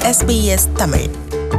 SBS Tamil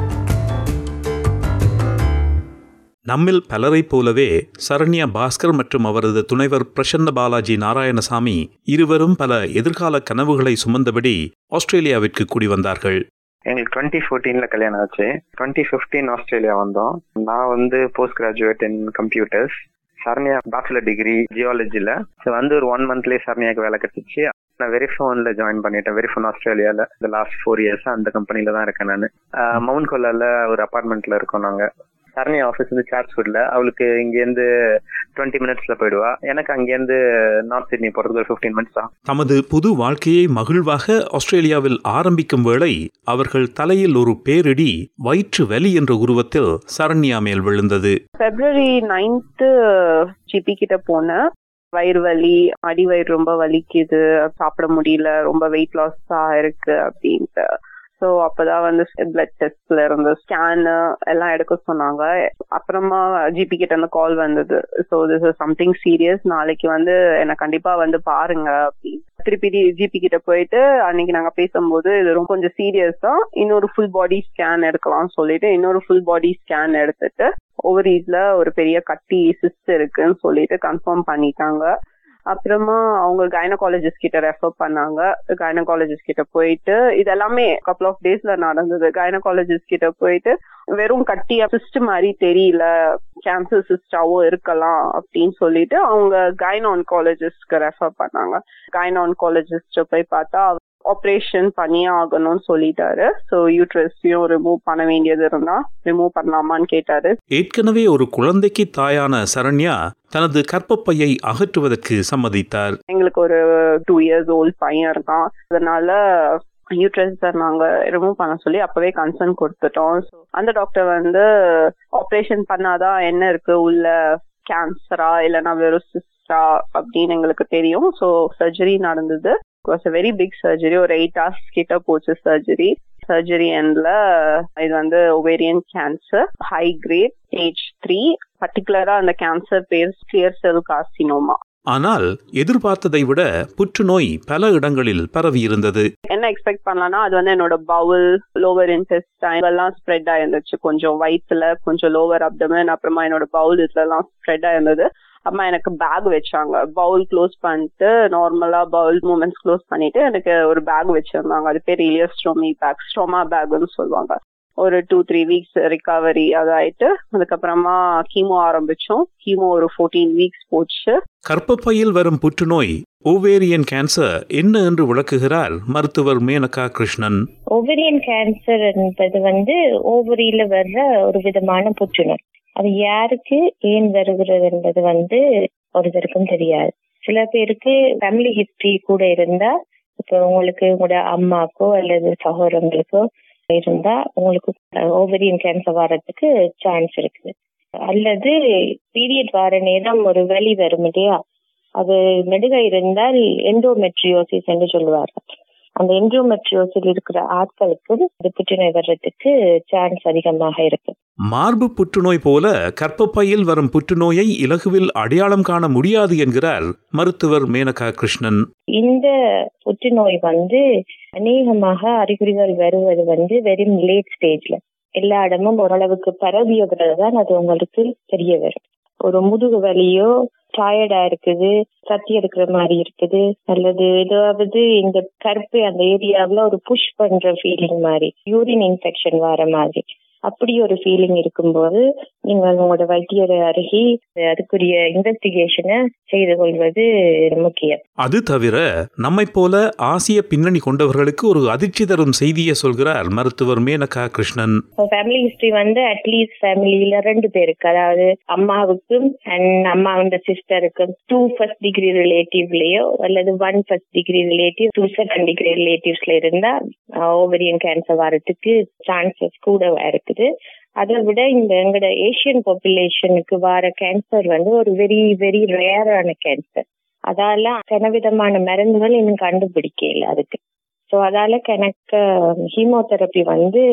நம்மில் பலரைப் போலவே சரண்யா பாஸ்கர் மற்றும் அவரது துணைவர் பிரசன்ன பாலாஜி நாராயணசாமி இருவரும் பல எதிர்கால கனவுகளை சுமந்தபடி ஆஸ்திரேலியாவிற்கு குடி வந்தார்கள் எங்களுக்கு டுவெண்ட்டி ஃபோர்டீன்ல கல்யாணம் ஆச்சு டுவெண்ட்டி ஃபிஃப்டீன் ஆஸ்திரேலியா வந்தோம் நான் வந்து post graduate in computers Saranya bachelor degree ஜியாலஜில வந்து ஒரு ஒன் மந்த்லயே சரண்யாக்கு வேலை கிடைச்சிச்சு நான் வெரிஃபோன்ல ஜாயின் பண்ணிட்டேன் வெரிஃபோன் ஆஸ்திரேலியால இந்த லாஸ்ட் ஃபோர் இயர்ஸ் அந்த கம்பெனில தான் இருக்கேன் நான் மவுண்ட் கொல்லால ஒரு அபார்ட்மெண்ட்ல இருக்கோம் நாங்க சரண்யா ஆஃபீஸ் வந்து சார்ட்ஸ்வுட்ல அவளுக்கு இங்கேருந்து டுவெண்ட்டி மினிட்ஸ்ல போயிடுவா எனக்கு அங்கேருந்து நார்த் சிட்னி போறதுக்கு ஒரு ஃபிஃப்டீன் மினிட்ஸ் தான் தமது புது வாழ்க்கையை மகிழ்வாக ஆஸ்திரேலியாவில் ஆரம்பிக்கும் வேளை அவர்கள் தலையில் ஒரு பேரிடி வயிற்று வலி என்ற உருவத்தில் சரண்யா மேல் விழுந்தது பிப்ரவரி நைன்த்து ஜிபி கிட்ட போனேன் வயிறு வலி அடி வயிறு ரொம்ப வலிக்குது சாப்பிட முடியல ரொம்ப வெயிட் லாஸ் இருக்கு அப்படின்ட்டு ஸோ அப்பதான் வந்து பிளட் டெஸ்ட்ல இருந்து ஸ்கேனு எல்லாம் எடுக்க சொன்னாங்க அப்புறமா ஜிபி கிட்ட இருந்து கால் வந்தது so this is something serious நாளைக்கு வந்து என்ன கண்டிப்பா வந்து பாருங்க அப்படின்னு திருப்பி ஜிபி கிட்ட போயிட்டு அன்னைக்கு நாங்க பேசும்போது இது ரொம்ப கொஞ்சம் சீரியஸ் தான் இன்னொரு ஃபுல் பாடி ஸ்கேன் எடுக்கலாம்னு சொல்லிட்டு இன்னொரு ஃபுல் பாடி ஸ்கேன் எடுத்துட்டு ஓவரீஸ்ல ஒரு பெரிய கட்டி சிஸ்ட் இருக்குன்னு சொல்லிட்டு கன்ஃபார்ம் பண்ணிட்டாங்க அப்புறமா அவங்க கைனகாலஜிஸ்ட் கிட்ட ரெஃபர் பண்ணாங்க கைனகாலஜிஸ்ட் கிட்ட போயிட்டு இதெல்லாமே கப்பல் ஆஃப் டேஸ்ல நடந்தது கைனகாலஜிஸ்ட் கிட்ட போயிட்டு வெறும் கட்டியா சிஸ்ட் மாதிரி தெரியல கேன்சர் சிஸ்டாவும் இருக்கலாம் அப்படின்னு சொல்லிட்டு அவங்க கைனான்காலஜிஸ்ட்க்கு ரெஃபர் பண்ணாங்க கைனான்காலஜிஸ்ட் போய் பார்த்தா ஆப்ரேஷன் பண்ணியே ஆகணும்னு சொல்லிட்டாரு ஸோ யூட்ரஸையும் ரிமூவ் பண்ண வேண்டியது இருந்தா ரிமூவ் பண்ணலாமான்னு கேட்டாரு ஏற்கனவே ஒரு குழந்தைக்கு தாயான சரண்யா தனது கற்பப்பையை அகற்றுவதற்கு சம்மதித்தார் எங்களுக்கு ஒரு டூ இயர்ஸ் ஓல்ட் பையன் இருக்கான் அதனால யூட்ரஸ் நாங்க ரிமூவ் பண்ண சொல்லி அப்பவே கன்சர்ன் கொடுத்துட்டோம் ஸோ அந்த டாக்டர் வந்து ஆப்ரேஷன் பண்ணாதான் என்ன இருக்கு உள்ள கேன்சரா இல்லைன்னா வெறும் சிஸ்டா அப்படின்னு எங்களுக்கு தெரியும் ஸோ சர்ஜரி நடந்தது was a very big surgery ஒரு எயிட் ஹவர்ஸ் கிட்ட போச்சு சர்ஜரி சர்ஜரி எண்ட்ல இது வந்து ovarian cancer high grade stage three பர்டிகுலரா அந்த கேன்சர் பேர் கிளியர் செல் கார்சினோமா ஆனால் எதிர்பார்த்ததை விட புற்றுநோய் பல இடங்களில் பரவி இருந்தது என்ன எக்ஸ்பெக்ட் பண்ணலாம்னா அது வந்து என்னோட பவுல் லோவர் இன்டெஸ்டைன் எல்லாம் ஸ்ப்ரெட் ஆயிருந்துச்சு கொஞ்சம் வயிற்றுல கொஞ்சம் லோவர் அப்டமன் அப்புறமா என்னோட பவுல் இதுல எல்லாம் ஸ்ப்ரெட் ஆயிருந்தது அம்மா எனக்கு பேக் வச்சாங்க பவுல் க்ளோஸ் பண்ணிட்டு நார்மலா பவுல் மூமெண்ட்ஸ் க்ளோஸ் பண்ணிட்டு எனக்கு ஒரு பேக் வச்சிருந்தாங்க அது பேர் இலியஸ்ட்ரோமி பேக் ஸ்டோமா பேக்னு சொல்லுவாங்க ஒரு டூ த்ரீ வீக்ஸ் ரிகவரி அதாயிட்டு அதுக்கப்புறமா கீமோ ஆரம்பிச்சோம் கீமோ ஒரு ஃபோர்டீன் வீக்ஸ் போச்சு கர்ப்பப்பையில் வரும் புற்றுநோய் ஓவேரியன் கேன்சர் என்ன என்று விளக்குகிறார் மருத்துவர் மேனகா கிருஷ்ணன் ஓவரியன் கேன்சர் என்பது வந்து ஓவரியில வர்ற ஒரு விதமான புற்றுநோய் அது யாருக்கு ஏன் வருகிறது என்பது வந்து ஒருத்தருக்கும் தெரியாது சில பேருக்கு ஃபேமிலி ஹிஸ்டரி கூட இருந்தா இப்போ உங்களுக்கு உங்களோட அம்மாக்கோ அல்லது சகோதரங்களுக்கோ இருந்தா உங்களுக்கு ஓவரியன் கேன்சர் வர்றதுக்கு சான்ஸ் இருக்குது அல்லது பீரியட் வர நேரம் ஒரு வலி வரும் இல்லையா அது நெடுக இருந்தால் எண்டோமெட்ரியோசிஸ் என்று சொல்லுவார்கள் அந்த எண்டோமெட்ரியோசில் இருக்கிற ஆட்களுக்கும் இந்த புற்றுநோய் வர்றதுக்கு சான்ஸ் அதிகமாக இருக்கு மார்பு புற்றுநோய் போல கர்ப்பப்பையில் வரும் புற்றுநோயை இலகுவில் அடையாளம் காண முடியாது என்கிறார் மருத்துவர் மேனகா கிருஷ்ணன் இந்த புற்றுநோய் வந்து அநேகமாக அறிகுறிகள் வருவது வந்து வெறும் லேட் ஸ்டேஜ்ல எல்லா இடமும் ஓரளவுக்கு பரவிய பிறகுதான் அது உங்களுக்கு தெரிய வரும் ஒரு முதுகு வலியோ டயர்டா இருக்குது சத்தி எடுக்கிற மாதிரி இருக்குது அல்லது ஏதாவது இந்த கருப்பு அந்த ஏரியாவில் ஒரு புஷ் பண்ற ஃபீலிங் மாதிரி யூரின் இன்ஃபெக்ஷன் வர மாதிரி அப்படி ஒரு ஃபீலிங் இருக்கும்போது நீங்கள் உங்களோட வைத்தியரை அருகி அதுக்குரிய இன்வெஸ்டிகேஷனை செய்து கொள்வது முக்கியம் அது தவிர நம்மை போல ஆசிய பின்னணி கொண்டவர்களுக்கு ஒரு அதிர்ச்சி தரும் செய்தியை சொல்கிறார் மருத்துவர் மேனகா கிருஷ்ணன் ஃபேமிலி ஹிஸ்டரி வந்து அட்லீஸ்ட் ஃபேமிலியில ரெண்டு பேருக்கு அதாவது அம்மாவுக்கும் அண்ட் அம்மாவோட சிஸ்டருக்கும் டூ ஃபர்ஸ்ட் டிகிரி ரிலேட்டிவ்லயோ அல்லது one first degree relative two second degree ரிலேட்டிவ்ஸ்ல இருந்தா ஓவரியன் கேன்சர் வரதுக்கு சான்சஸ் கூட இருக்கு இருக்குது அதை விட இந்த எங்கட ஏசியன் பாப்புலேஷனுக்கு வர கேன்சர் வந்து ஒரு வெரி வெரி ரேரான கேன்சர் அதால கனவிதமான மருந்துகள் இன்னும் கண்டுபிடிக்கல அதுக்கு ஸோ அதால கணக்க ஹீமோதெரப்பி வந்து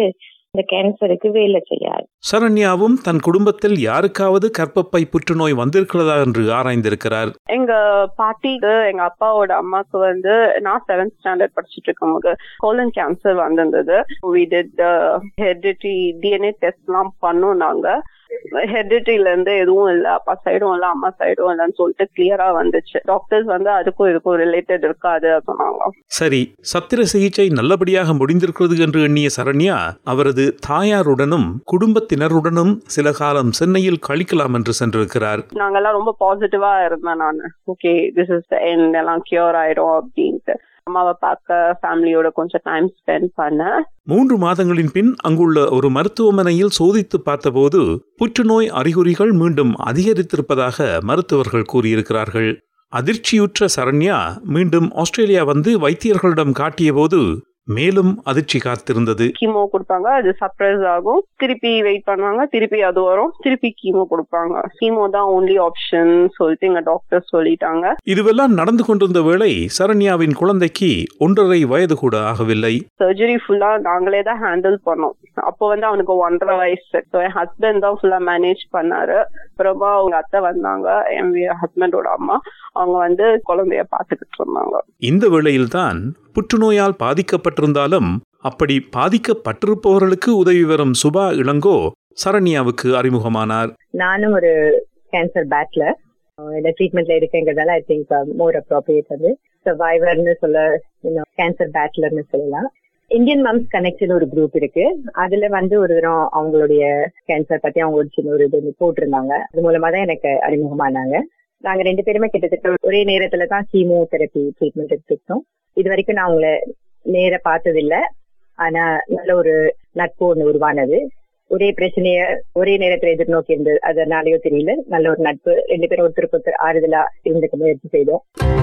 இந்த கேன்சருக்கு வேலை செய்யாது சரண்யாவும் தன் குடும்பத்தில் யாருக்காவது கர்ப்பப்பை புற்றுநோய் வந்திருக்கிறதா என்று ஆராய்ந்திருக்கிறார் எங்க பாட்டிக்கு எங்க அப்பாவோட அம்மாக்கு வந்து நான் செவன்த் ஸ்டாண்டர்ட் படிச்சுட்டு இருக்கும்போது கோலன் கேன்சர் வந்திருந்தது we did heredity DNA test எல்லாம் பண்ணோம் நாங்க ஹெரிடிட்டில இருந்து எதுவும் இல்ல அப்பா சைடும் இல்ல அம்மா சைடும் இல்லன்னு சொல்லிட்டு கிளியரா வந்துச்சு டாக்டர்ஸ் வந்து அதுக்கும் இதுக்கும் ரிலேட்டட் இருக்காது சொன்னாங்க சரி சத்திர சிகிச்சை நல்லபடியாக முடிந்திருக்கிறது என்று எண்ணிய சரண்யா அவரது தாயாருடனும் குடும்பத்தினருடனும் சில காலம் சென்னையில் கழிக்கலாம் என்று சென்றிருக்கிறார் நாங்கெல்லாம் ரொம்ப பாசிட்டிவா இருந்தேன் நான் ஓகே திஸ் இஸ் எண்ட் எல்லாம் கியூர் ஆயிடும் அப்படின்ட்டு அம்மாவை பார்க்க ஃபேமிலியோட கொஞ்சம் டைம் ஸ்பெண்ட் பண்ணேன் மூன்று மாதங்களின் பின் அங்குள்ள ஒரு மருத்துவமனையில் சோதித்து பார்த்தபோது புற்றுநோய் அறிகுறிகள் மீண்டும் அதிகரித்திருப்பதாக மருத்துவர்கள் கூறியிருக்கிறார்கள் அதிர்ச்சியுற்ற சரண்யா மீண்டும் ஆஸ்திரேலியா வந்து வைத்தியர்களிடம் காட்டியபோது மேலும் அதிர்ச்சி காத்திருந்தது கீமோ கொடுப்பாங்க அது சப்ரஸ் ஆகும் திருப்பி வெயிட் பண்ணுவாங்க திருப்பி அது வரும் திருப்பி கீமோ கொடுப்பாங்க கீமோ தான் ஒன்லி ஆப்ஷன் சொல்லிட்டு எங்க டாக்டர் சொல்லிட்டாங்க இதுவெல்லாம் நடந்து கொண்டிருந்த வேளை சரண்யாவின் குழந்தைக்கு ஒன்றரை வயது கூட ஆகவில்லை சர்ஜரி ஃபுல்லா நாங்களே தான் ஹேண்டில் பண்ணோம் அப்போ வந்து அவனுக்கு ஒன்றரை வயசு ஸோ என் ஹஸ்பண்ட் தான் ஃபுல்லா மேனேஜ் பண்ணாரு அப்புறமா அவங்க அத்தை வந்தாங்க என் ஹஸ்பண்டோட அம்மா அவங்க வந்து குழந்தைய பாத்துக்கிட்டு இருந்தாங்க இந்த வேளையில்தான் புற்றுநோயால் பாதிக்கப்பட்டிருந்தாலும் அப்படி பாதிக்கப்பட்டிருப்பவர்களுக்கு உதவி வரும் சுபா இளங்கோ சரண்யாவுக்கு அறிமுகமானார் நானும் ஒரு கேன்சர் பேட்லர் இந்த ட்ரீட்மெண்ட்ல இருக்கேங்கிறதால ஐ திங்க் மோர் அப்ரோப்ரியேட் அது சர்வைவர்னு சொல்ல கேன்சர் பேட்லர்னு சொல்லலாம் இந்தியன் மம்ஸ் கனெக்ஷன் ஒரு குரூப் இருக்கு அதுல வந்து ஒரு தரம் அவங்களுடைய கேன்சர் பத்தி அவங்க ஒரு சின்ன ஒரு இது போட்டிருந்தாங்க அது மூலமா தான் எனக்கு அறிமுகமானாங்க நாங்க ரெண்டு பேருமே கிட்டத்தட்ட ஒரே நேரத்துல தான் கீமோ தெரப்பி ட்ரீட்மெண்ட் எடுத்துக்கிட்டோம் இது வரைக்கும் நான் அவங்கள நேர பார்த்ததில்ல ஆனா நல்ல ஒரு நட்பு ஒண்ணு உருவானது ஒரே பிரச்சனைய ஒரே நேரத்துல எதிர்நோக்கி இருந்தது அதனாலயோ தெரியல நல்ல ஒரு நட்பு ரெண்டு பேரும் ஒருத்தருக்கு ஒருத்தர் ஆறுதலா இருந்துக்க முயற்சி செய்தோம்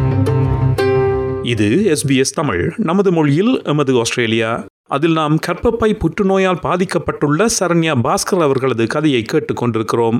இது எஸ்பிஎஸ் தமிழ் நமது மொழியில் எமது ஆஸ்திரேலியா அதில் நாம் கர்ப்பப்பை புற்றுநோயால் பாதிக்கப்பட்டுள்ள சரண்யா பாஸ்கர் அவர்களது கதையை கேட்டுக்கொண்டிருக்கிறோம்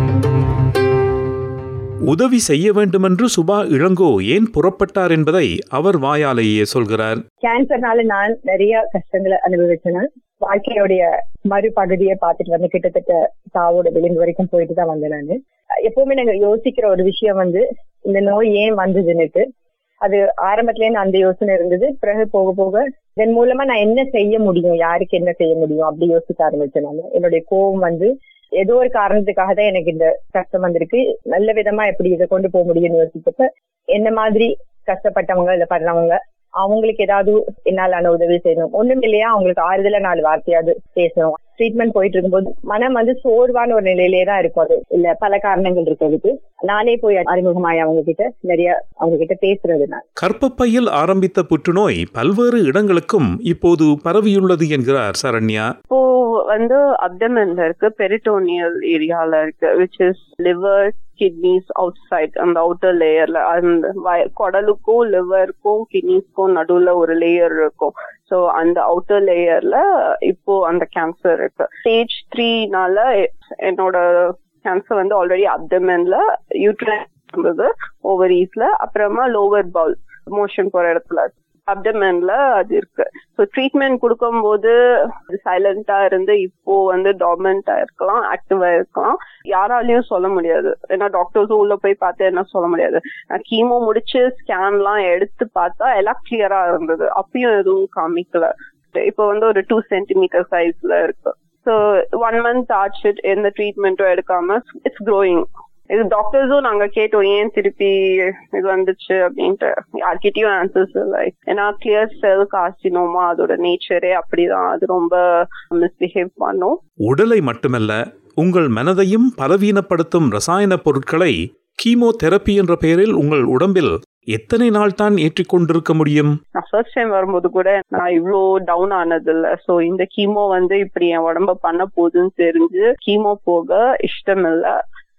உதவி செய்ய வேண்டுமென்று சுபா இளங்கோ ஏன் புறப்பட்டார் என்பதை அவர் வாயாலேயே சொல்கிறார் கேன்சர்னால நான் நிறைய கஷ்டங்களை அனுபவிச்சேன் வாழ்க்கையோடைய மறுபகுதியை பார்த்துட்டு வந்து கிட்டத்தட்ட சாவோட விளிம்பு வரைக்கும் போயிட்டு தான் வந்தேன் நான் எப்பவுமே நாங்க யோசிக்கிற ஒரு விஷயம் வந்து இந்த நோய் ஏன் வந்ததுன்னுட்டு அது ஆரம்பத்துல அந்த யோசனை இருந்தது பிறகு போக போக இதன் மூலமா நான் என்ன செய்ய முடியும் யாருக்கு என்ன செய்ய முடியும் அப்படி யோசிக்க ஆரம்பிச்சேன் நான் என்னுடைய கோபம் வந்து ஏதோ ஒரு காரணத்துக்காக தான் எனக்கு இந்த கஷ்டம் வந்திருக்கு நல்ல விதமா எப்படி இதை கொண்டு போக முடியும்னு யோசிச்சப்ப என்ன மாதிரி கஷ்டப்பட்டவங்க இல்ல படுறவங்க அவங்களுக்கு ஏதாவது என்னாலான உதவி செய்யணும் ஒண்ணும் இல்லையா அவங்களுக்கு ஆறுதலா நாலு வார்த்தையாவது பேசணும் ட்ரீட்மெண்ட் போயிட்டு இருக்கும்போது மனம் வந்து சோர்வான ஒரு நிலையிலே தான் இருக்கும் அது இல்ல பல காரணங்கள் இருக்கிறதுக்கு நானே போய் அறிமுகமாய் அவங்க கிட்ட நிறைய அவங்க கிட்ட பேசுறது நான் கர்ப்பப்பையில் ஆரம்பித்த புற்றுநோய் பல்வேறு இடங்களுக்கும் இப்போது பரவியுள்ளது என்கிறார் சரண்யா இப்போ வந்து அப்டமன்ல இருக்கு பெரிட்டோனியல் ஏரியால இருக்கு which is liver kidneys outside அந்த அவுட்டர் லேயர்ல அந்த வய- குடலுக்கும் லிவருக்கும் கிட்னிஸ்க்கும் நடுவுல ஒரு லேயர் இருக்கும் சோ அந்த அவுட்டர் லேயர்ல இப்போ அந்த கேன்சர் இருக்கு ஸ்டேஜ் த்ரீனால என்னோட கேன்சர் வந்து ஆல்ரெடி அப்டமன்ல யூட்ரஸ் இருந்தது ஓவரீஸ்ல அப்புறமா லோவர் பவுல் மோஷன் போற இடத்துல அப்டமன்ல அது இருக்கு ஸோ ட்ரீட்மெண்ட் கொடுக்கும்போது சைலண்டா இருந்து இப்போ வந்து டார்மெண்டா இருக்கலாம் ஆக்டிவா இருக்கலாம் யாராலையும் சொல்ல முடியாது ஏன்னா டாக்டர்ஸும் உள்ள போய் பார்த்து என்ன சொல்ல முடியாது கீமோ முடிச்சு ஸ்கேன்லாம் எடுத்து பார்த்தா எல்லாம் கிளியரா இருந்தது அப்பயும் எதுவும் காமிக்கல இப்போ வந்து ஒரு டூ சென்டிமீட்டர் சைஸ்ல இருக்கு ஸோ ஒன் மந்த் ஆச்சு எந்த ட்ரீட்மெண்ட்டும் எடுக்காம இட்ஸ் க்ரோயிங் இது டாக்டர்ஸும் நாங்க கேட்டோம் ஏன் திருப்பி இது வந்துச்சு அப்படின்ட்டு யார்கிட்டயும் ஆன்சர்ஸ் இல்லை ஏன்னா கிளியர் செல் காசினோமா அதோட நேச்சரே அப்படிதான் அது ரொம்ப மிஸ்பிஹேவ் பண்ணும் உடலை மட்டுமல்ல உங்கள் மனதையும் பலவீனப்படுத்தும் ரசாயன பொருட்களை கீமோதெரப்பி என்ற பெயரில் உங்கள் உடம்பில் எத்தனை நாள் தான் ஏற்றிக்கொண்டிருக்க முடியும் நான் ஃபர்ஸ்ட் டைம் வரும்போது கூட நான் இவ்ளோ டவுன் ஆனது இல்ல சோ இந்த கீமோ வந்து இப்படி என் உடம்ப பண்ண போகுதுன்னு தெரிஞ்சு கீமோ போக இஷ்டம் இல்ல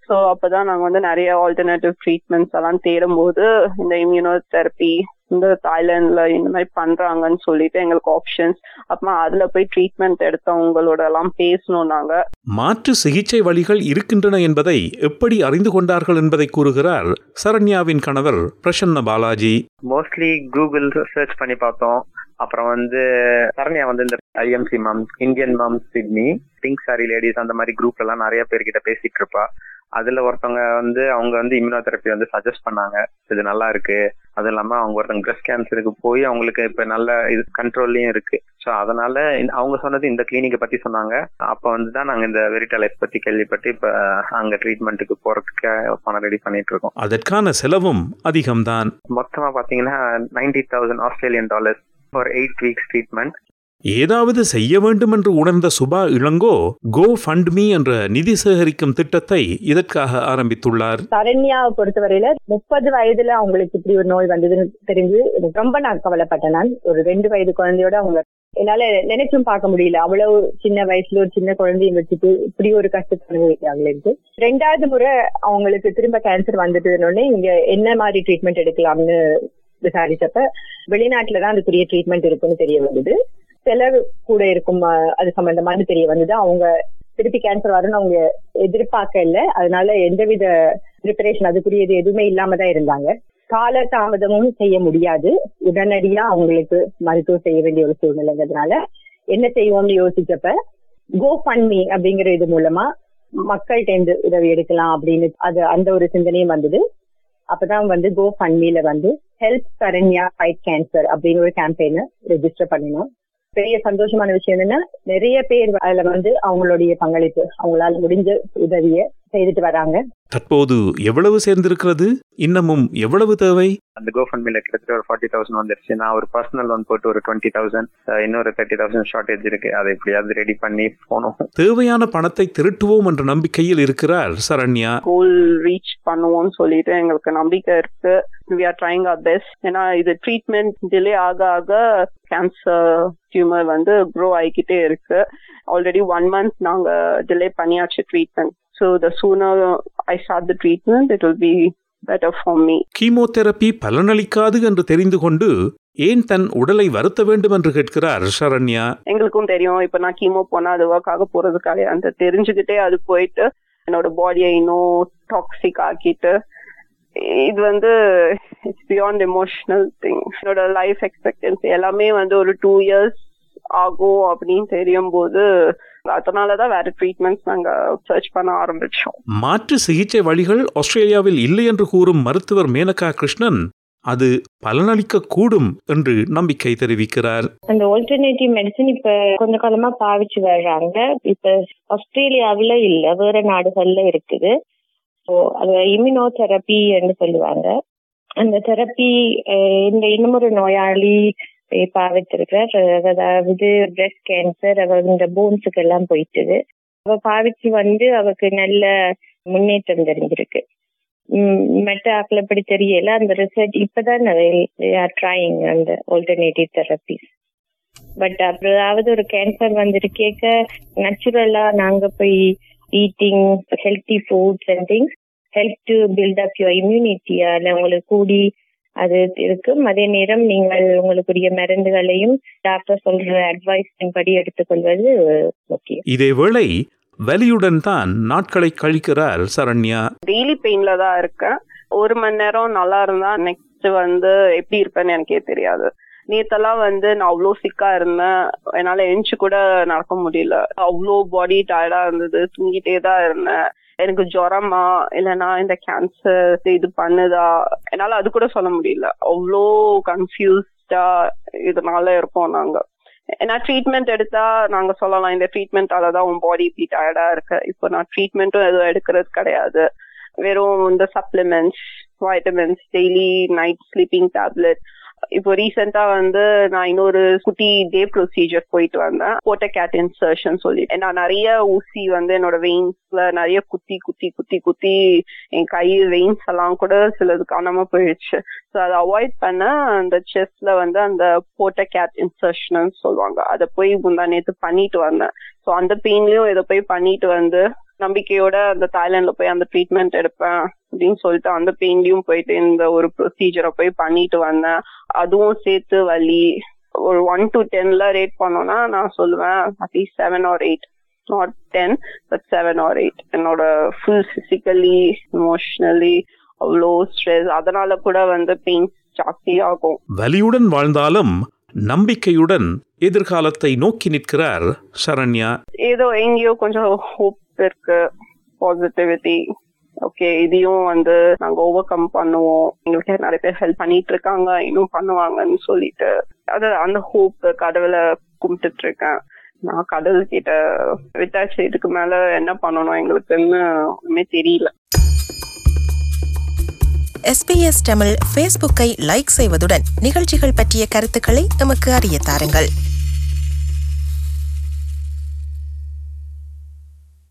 ஸோ அப்பதான் நாங்க வந்து நிறைய ஆல்டர்னேட்டிவ் ட்ரீட்மெண்ட்ஸ் எல்லாம் தேடும் போது இந்த இம்யூனோதெரப்பி இந்த தாய்லாந்துல இந்த மாதிரி பண்றாங்கன்னு சொல்லிட்டு எங்களுக்கு ஆப்ஷன்ஸ் அப்புறமா அதுல போய் ட்ரீட்மெண்ட் எடுத்தவங்களோட எல்லாம் பேசணும் நாங்க மாற்று சிகிச்சை வழிகள் இருக்கின்றன என்பதை எப்படி அறிந்து கொண்டார்கள் என்பதை கூறுகிறார் சரண்யாவின் கணவர் Prasanna Balaji mostly Google search பண்ணி பார்த்தோம் அப்புறம் வந்து சரண்யா வந்து இந்த IMC moms Indian moms Sydney pink sari ladies அந்த மாதிரி குரூப்ல எல்லாம் நிறைய பேர்கிட்ட பேசிட்டு இருப்பா அதுல ஒருத்தவங்க வந்து அவங்க வந்து இம்யூனோதெரப்பி வந்து சஜஸ்ட் பண்ணாங்க இது நல்லா இருக்கு அது இல்லாம அவங்க ஒருத்தவங்க பிரஸ்ட் கேன்சருக்கு போய் அவங்களுக்கு இப்ப நல்ல இது கண்ட்ரோல்லயும் இருக்கு ஸோ அதனால இந்த- அவங்க சொன்னது இந்த கிளினிக்கை பத்தி சொன்னாங்க அப்ப வந்து தான் நாங்க இந்த வெரிட்டலைஸ் பத்தி கேள்விப்பட்டு இப்ப அங்க ட்ரீட்மெண்ட்டுக்கு போறதுக்கு பணம் ரெடி பண்ணிட்டு இருக்கோம் அதற்கான செலவும் அதிகம்தான் மொத்தமா பாத்தீங்கன்னா ninety thousand Australian dollars for eight weeks treatment ஏதாவது செய்ய வேண்டும் என்று உணர்ந்த Subha Ilango go fund me என்ற நிதி சேகரிக்கும் திட்டத்தை இதற்காக ஆரம்பித்துள்ளார் சரண்யாவை பொறுத்தவரையில முப்பது வயதுல அவங்களுக்கு இப்படி ஒரு நோய் வந்ததுன்னு தெரிஞ்சு எனக்கு ரொம்ப நான் கவலைப்பட்டேன் நான் ஒரு ரெண்டு வயது குழந்தையோட அவங்க என்னால நினைச்சும் பார்க்க முடியல அவ்வளவு சின்ன வயசுல ஒரு சின்ன குழந்தைய வச்சுட்டு இப்படி ஒரு கஷ்டத்தை அனுபவிக்கிறாங்களேன்ட்டு ரெண்டாவது முறை அவங்களுக்கு திரும்ப கேன்சர் வந்துட்டதுன்னு இங்க என்ன மாதிரி ட்ரீட்மெண்ட் எடுக்கலாம்னு விசாரிச்சப்ப வெளிநாட்டுல தான் அதுக்குரிய ட்ரீட்மெண்ட் இருக்குன்னு தெரிய வந்தது செலவு கூட இருக்கும் அஹ், அது சம்பந்தமானு தெரிய வந்தது அவங்க திருப்பி கேன்சர் வரும்னு அவங்க எதிர்பார்க்க இல்ல அதனால எந்தவித ப்ரிப்பரேஷன் அதுக்குரியது எதுவுமே இல்லாம தான் இருந்தாங்க கால தாமதமும் செய்ய முடியாது உடனடியா அவங்களுக்கு மருத்துவம் செய்ய வேண்டிய ஒரு சூழ்நிலைங்கிறதுனால என்ன செய்வோம்னு யோசிச்சப்ப கோ மீ அப்படிங்கிற இது மூலமா மக்கள்கிட்ட இருந்து உதவி எடுக்கலாம் அப்படின்னு அது அந்த ஒரு சிந்தனையும் வந்தது அப்பதான் வந்து கோ மீல வந்து ஹெல்ப் சரண்யா ஃபைட் கேன்சர் அப்படின்னு ஒரு கேம்பெயினை ரெஜிஸ்டர் பண்ணினோம் பெரிய சந்தோஷமான விஷயம் என்னன்னா நிறைய பேர் அதுல வந்து அவங்களுடைய பங்களிப்பு அவங்களால முடிஞ்ச உதவிய செய்துட்டு வராங்க தற்போது எவ்வளவு சேர்ந்திருக்கிறது இன்னமும் எவ்வளவு தேவை அந்த கோஃபண்ட்மில கிட்டத்தட்ட ஒரு ஃபார்ட்டி தௌசண்ட் வந்துருச்சு நான் ஒரு பர்சனல் லோன் போட்டு ஒரு டுவெண்ட்டி தௌசண்ட் இன்னொரு தேர்ட்டி தௌசண்ட் ஷார்டேஜ் இருக்கு அதை எப்படியாவது ரெடி பண்ணி போகணும் தேவையான பணத்தை திரட்டுவோம் என்ற நம்பிக்கையில் இருக்கிறார் சரண்யா கோல் ரீச் பண்ணுவோம்னு சொல்லிட்டு எங்களுக்கு நம்பிக்கை இருக்கு we are trying our best ஏன்னா இது ட்ரீட்மெண்ட் டிலே ஆக ஆக கேன்சர் டியூமர் வந்து க்ரோ ஆகிக்கிட்டே இருக்கு ஆல்ரெடி ஒன் மந்த் நாங்க டிலே பண்ணியாச்சு treatment so the sooner I start the treatment it will be better for me chemotherapy பலனளிக்காது என்று தெரிந்து கொண்டு ஏன் தன் உடலை வருத்த வேண்டும் என்று கேட்கிறார் சரண்யா எங்களுக்கும் தெரியும் இப்ப நான் கீமோ போனா அது ஒர்க் ஆக போறது கிடையாது தெரிஞ்சுக்கிட்டே அது போயிட்டு என்னோட பாடியை இன்னும் டாக்ஸிக் ஆக்கிட்டு இது வந்து இட்ஸ் பியாண்ட் எமோஷனல் திங் என்னோட லைஃப் எக்ஸ்பெக்டன்சி எல்லாமே வந்து ஒரு டூ இயர்ஸ் ஆகும் அப்படின்னு தெரியும் போது அதனாலதான் வேற ட்ரீட்மெண்ட்ஸ் நாங்க சர்ச் பண்ண ஆரம்பிச்சோம் மாற்று சிகிச்சை வழிகள் ஆஸ்திரேலியாவில் இல்லை என்று கூறும் மருத்துவர் மேனகா கிருஷ்ணன் அது பலனளிக்க கூடும் என்று நம்பிக்கை தெரிவிக்கிறார் அந்த ஆல்டர்னேட்டிவ் மெடிசன் இப்ப கொஞ்ச காலமா பாவிச்சு வர்றாங்க இப்ப ஆஸ்திரேலியாவுல இல்ல வேற நாடுகள்ல இருக்குது ஸோ அது இம்யூனோதெரப்பி என்று சொல்லுவாங்க அந்த தெரப்பி இந்த இன்னமொரு நோயாளி பாவிச்சிருக்கிறார் அதாவது பிரெஸ்ட் கேன்சர் அவர் இந்த போன்ஸுக்கு எல்லாம் போயிட்டுது அவ பாவிச்சு வந்து அவருக்கு நல்ல முன்னேற்றம் தெரிஞ்சிருக்கு மெட்ட ஆக்கில் இப்படி தெரியல அந்த ரிசர்ச் இப்பதான் ஆர் ட்ரைங் அந்த ஆல்டர்னேட்டிவ் தெரப்பிஸ் பட் அதாவது ஒரு கேன்சர் வந்துட்டு கேட்க நேச்சுரலா நாங்க போய் eating healthy foods and things help to build up your immunity அதில் உங்களுக்கு கூடி அது இருக்கும் அதே நேரம் நீங்கள் உங்களுக்குரிய மருந்துகளையும் டாக்டர் சொல்ற அட்வைஸ் படி எடுத்துக்கொள்வது முக்கியம் இதேவேளை வலியுடன் தான் நாட்களை கழிக்கிறார் சரண்யா டெய்லி பெயின்ல தான் இருக்கேன் ஒரு மணி நேரம் நல்லா இருந்தா நெக்ஸ்ட் வந்து எப்படி இருப்பேன்னு எனக்கே தெரியாது நேத்தெல்லாம் வந்து நான் அவ்வளோ சிக்கா இருந்தேன் என்னால எஞ்சி கூட நடக்க முடியல அவ்வளோ பாடி டயர்டா இருந்தது தூங்கிட்டே தான் இருந்தேன் எனக்கு ஜுரமா இல்லைன்னா இந்த கேன்சர் இது பண்ணுதா என்னால அது கூட சொல்ல முடியல அவ்வளோ கன்ஃபியூஸ்டா இதனால இருக்கோம் நாங்க ஏன்னா ட்ரீட்மெண்ட் எடுத்தா நாங்க சொல்லலாம் இந்த ட்ரீட்மெண்டால தான் உன் பாடி இப்படி டயர்டா இருக்கு இப்போ நான் ட்ரீட்மெண்ட்டும் எதுவும் எடுக்கிறது கிடையாது வெறும் இந்த supplements vitamins daily night sleeping tablet இப்போ ரீசெண்டா வந்து நான் இன்னொரு குட்டி டே ப்ரொசீஜர் போயிட்டு வந்தேன் போட்ட கேட் இன்சர்ஷன் சொல்லி நான் நிறைய ஊசி வந்து என்னோட வெயின்ஸ்ல நிறைய குத்தி குத்தி குத்தி குத்தி என் கை வெயின்ஸ் எல்லாம் கூட சிலது காணாம போயிடுச்சு ஸோ அதை அவாய்ட் பண்ண அந்த செஸ்ட்ல வந்து அந்த போட்ட கேட் இன்சர்ஷன் சொல்லுவாங்க அதை போய் முந்தா நேத்து பண்ணிட்டு வந்தேன் ஸோ அந்த பெயின்லயும் இதை போய் பண்ணிட்டு வந்து நம்பிக்கையோட அந்த தாய்லாந்துல போய் அந்த ட்ரீட்மெண்ட் எடுப்பேன் அப்படின்னு சொல்லிட்டு அந்த பெயின்லயும் போயிட்டு இந்த ஒரு ப்ரொசீஜரை போய் பண்ணிட்டு வந்தேன் அதுவும் சேர்த்து வலி ஒரு ஒன் டு டென்ல ரேட் பண்ணோம்னா நான் சொல்லுவேன் at least seven or eight not ten but seven or eight என்னோட ஃபுல் பிசிக்கலி இமோஷனலி அவ்வளோ ஸ்ட்ரெஸ் அதனால கூட வந்து பெயின் ஜாஸ்தி ஆகும் வலியுடன் வாழ்ந்தாலும் நம்பிக்கையுடன் எதிர்காலத்தை நோக்கி நிற்கிறார் சரண்யா ஏதோ எங்கேயோ கொஞ்சம் ஹோப் இருக்கு பாசிட்டிவிட்டி ஓகே இதையும் வந்து நாங்க ஓவர் கம் பண்ணுவோம் எங்களுக்கு நிறைய பேர் ஹெல்ப் பண்ணிட்டு இருக்காங்க இன்னும் பண்ணுவாங்கன்னு சொல்லிட்டு அது அந்த ஹோப் கடவுளை கும்பிட்டுட்டு இருக்கேன் நான் கடவுள் கிட்ட விட்டாச்சு இதுக்கு மேல என்ன பண்ணணும் எங்களுக்குன்னு ஒண்ணுமே தெரியல எஸ்பிஎஸ் தமிழ் ஃபேஸ்புக்கை லைக் செய்வதுடன் நிகழ்ச்சிகள் பற்றிய கருத்துக்களை எமக்கு அறிய தாருங்கள்